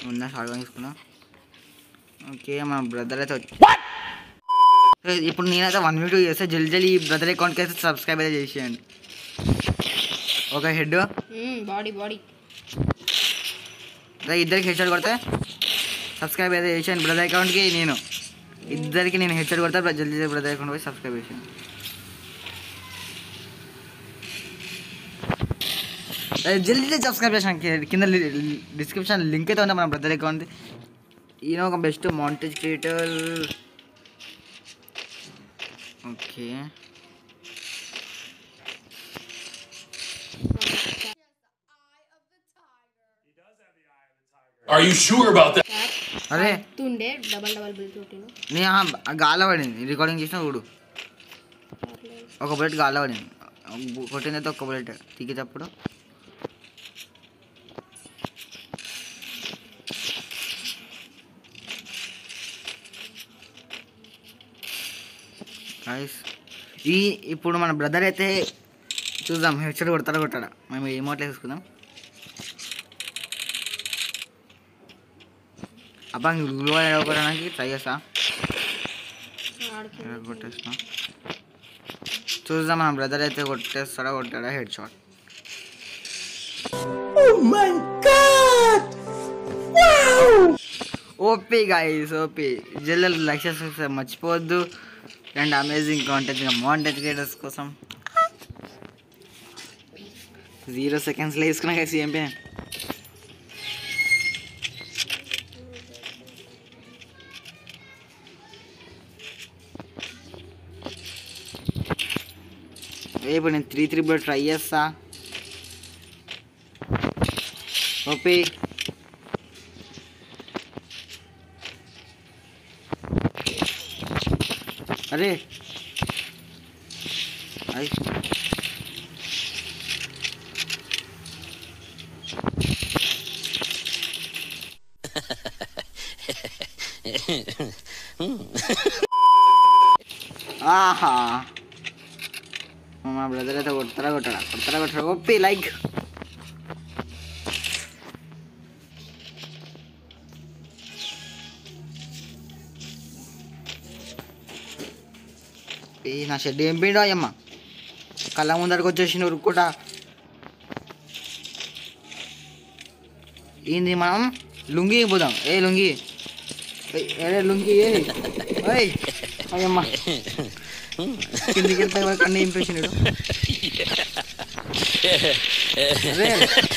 ఉందా షార్ట్ తీసుకున్నా ఓకే మన బ్రదర్ అయితే వచ్చి ఏ, ఇప్పుడు నేనైతే వన్ వీడియో చేస్తే జల్దీ జల్దీ ఈ బ్రదర్ అకౌంట్కి అయితే సబ్స్క్రైబ్ అయితే చేసేయండి ఒక హెడ్ బాడీ బాడీ ఇద్దరికి హెడ్ కొడితే సబ్స్క్రైబ్ అయితే చేసాను బ్రదర్ అకౌంట్కి నేను ఇద్దరికి నేను హెడ్ కొడతా జల్దీ జల్దీ బ్రదర్ అకౌంట్ పోయి సబ్స్క్రైబ్ చేసాను జల్దీ జల్దీ సబ్స్క్రైబ్ చేసాను కి- కింద డిస్క్రిప్షన్ లింక్ అయితే ఉంది మన బ్రదర్ అకౌంట్ ఈయన ఒక best montage creator okay Are you sure about that? అరే తుండే డబల్ డబల్ బిల్ ప్రోటీన్ నేను ఆ గాల పడింది రికార్డింగ్ చేసిన చూడు ఒక బుల్లెట్ గాల పడింది కొట్టింది అయితే ఒక బుల్లెట్ తిక్కేటప్పుడు గైస్ ఈ ఇప్పుడు మన బ్రదర్ అయితే చూద్దాం హెడ్షెట్ కొడతాడా కొట్టాడా మేము ఏమోట్లే తీసుకుందాం అబ్బా గ్లూ కొట్టడానికి ట్రై చేస్తా ఆడికి ఇలా కొట్టేసిన చూద్దాం మన బ్రదర్ అయితే కొట్టేస్తాడా కొట్టాడా headshot OP guys OP జిల్లలు లక్ష మర్చిపోవద్దు అండ్ అమేజింగ్ కాంటెంట్ మాంటెంట్ క్రియేటర్స్ కోసం జీరో సెకండ్స్లో వేసుకున్నా కదా సిఎంపీ ఇప్పుడు నేను త్రీ త్రీ బ్లో ట్రై చేస్తా ఓపీ అరే అయ్ ఆహా మా బ్రదర్ అయితే కొడతారా కొట్టాడా కొడతారా కొట్టాడా ఒప్పి లైక్ ఏ నా షెడ్ ఏం పిండో అయ్యమ్మ కళ్ళ ముందరికి వచ్చేసి ఉరుక్కుంటా ఏంది మనం లుంగి పోదాం ఏ లుంగి ఏయ్, ఏ లుంగి ఏ ఓయ్ అయ్యమ్మ కిందికి వెళ్తే కన్నా ఇంప్రెషన్ ఇడు అరే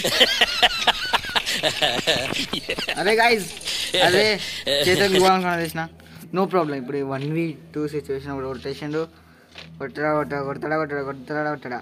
అరే గాయస్ అరే చేతకు ఇవ్వాలనుకున్నా చేసిన నో ప్రాబ్లం ఇప్పుడు వన్ వీ టూ సిచ్యువేషన్ ఇప్పుడు కొట్టేసిండు కొట్టడా కొట్టడా కొడతాడా కొట్టడా కొడతాడా కొట్టడా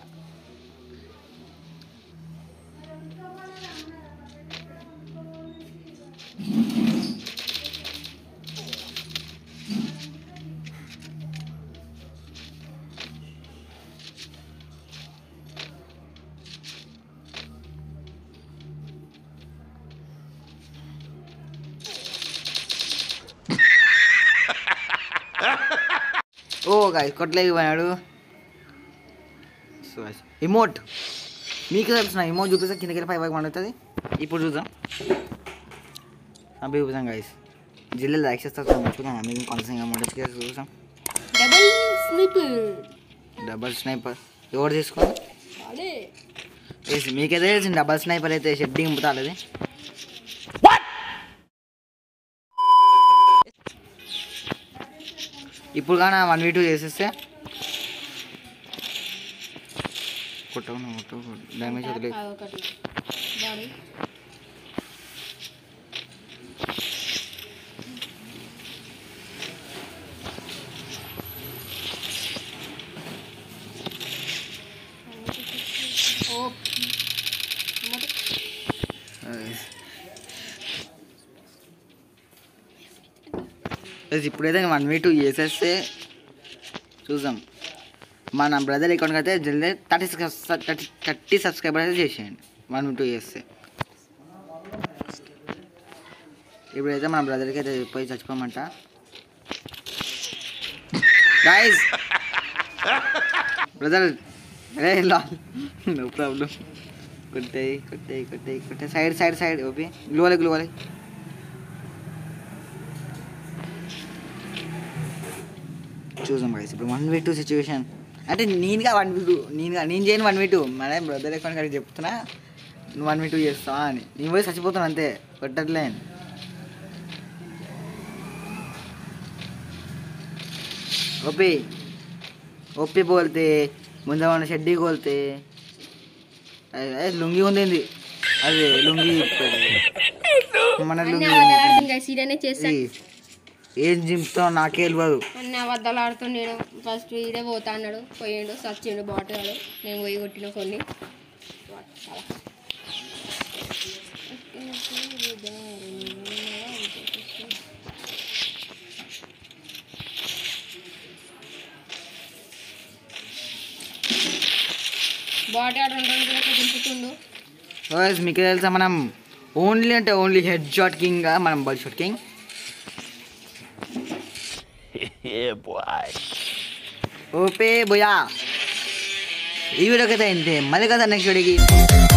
ఓ గాయస్ కొట్టలేక పోయాడు సో ఇమోట్ మీకు తెలిసిన ఇమోట్ చూపిస్తే కిందకి పై పైకి పండుతుంది ఇప్పుడు చూద్దాం అవి చూపిస్తాం గాయస్ జిల్లాలో యాక్సెస్ చూద్దాం అమేజింగ్ కాన్సెంట్ అమౌంట్ చూసాం డబల్ స్నిప్ డబల్ స్నైపర్ ఎవరు తీసుకోండి అదే వేసి మీకైతే తెలిసింది డబల్ స్నైపర్ అయితే షెడ్డింగ్ ఇంపుతాడు అది ఇప్పుడు కానీ వన్ వీ టూ చేసేస్తే కొట్టవు నువ్వు కొట్టవు డ్యామేజ్ వదిలే ఒకటి బాడీ ఓ ప్లస్ ఇప్పుడైతే వన్ వీ టూ చేసేస్తే చూద్దాం మన బ్రదర్ అకౌంట్కి అయితే జల్దీ థర్టీ థర్టీ థర్టీ సబ్స్క్రైబర్ అయితే చేసేయండి వన్ వీ టూ చేస్తే ఇప్పుడైతే మన బ్రదర్కి అయితే పోయి చచ్చిపోమంట గాయస్ బ్రదర్ అరే లాల్ నో ప్రాబ్లం కొట్టాయి కొట్టాయి కొట్టాయి కొట్టాయి సైడ్ సైడ్ సైడ్ ఓపి గ్లోవాలి గ్లోవాలి చూద్దాం గైస్ ఇప్పుడు వన్ వే టూ సిచ్యువేషన్ అంటే నేనుగా వన్ వీ టూ నేనుగా నేను చేయను వన్ వీ టూ మన బ్రదర్ అకౌంట్ కాడికి చెప్తున్నా నువ్వు వన్ వీ టూ చేస్తావా అని నేను పోయి చచ్చిపోతాను అంతే కొట్టట్లేను ओपी ओपी बोलते ముందు మన షెడ్డీ కోల్తే లుంగి ఉంది అదే లుంగి ఇప్పాడు. మన అన్ని లుంగి అబద్ధాలు ఆడుతుంది guys. ఈడనే చేస్తా ఈ, ఏం జింపుతో నాకే తెలియదు అన్ని అబద్ధాలు ఆడుతున్నాడు ఫస్ట్ ఈడే పోతా అన్నాడు పోయిండు సచ్చిండు బాటగాడు నేను పోయి కొట్టిన కొన్ని బాటాడు రెండు కూడా దింపుతుండు Guys, మీకు తెలుసా మనం ఓన్లీ అంటే ఓన్లీ హెడ్ షాట్ కింగ్ మనం బాడీ షాట్ కింగ్ ఓపే బోయా ఈ వీడియోకి అయితే ఇంతే మళ్ళీ కదా నెక్స్ట్ వీడియోకి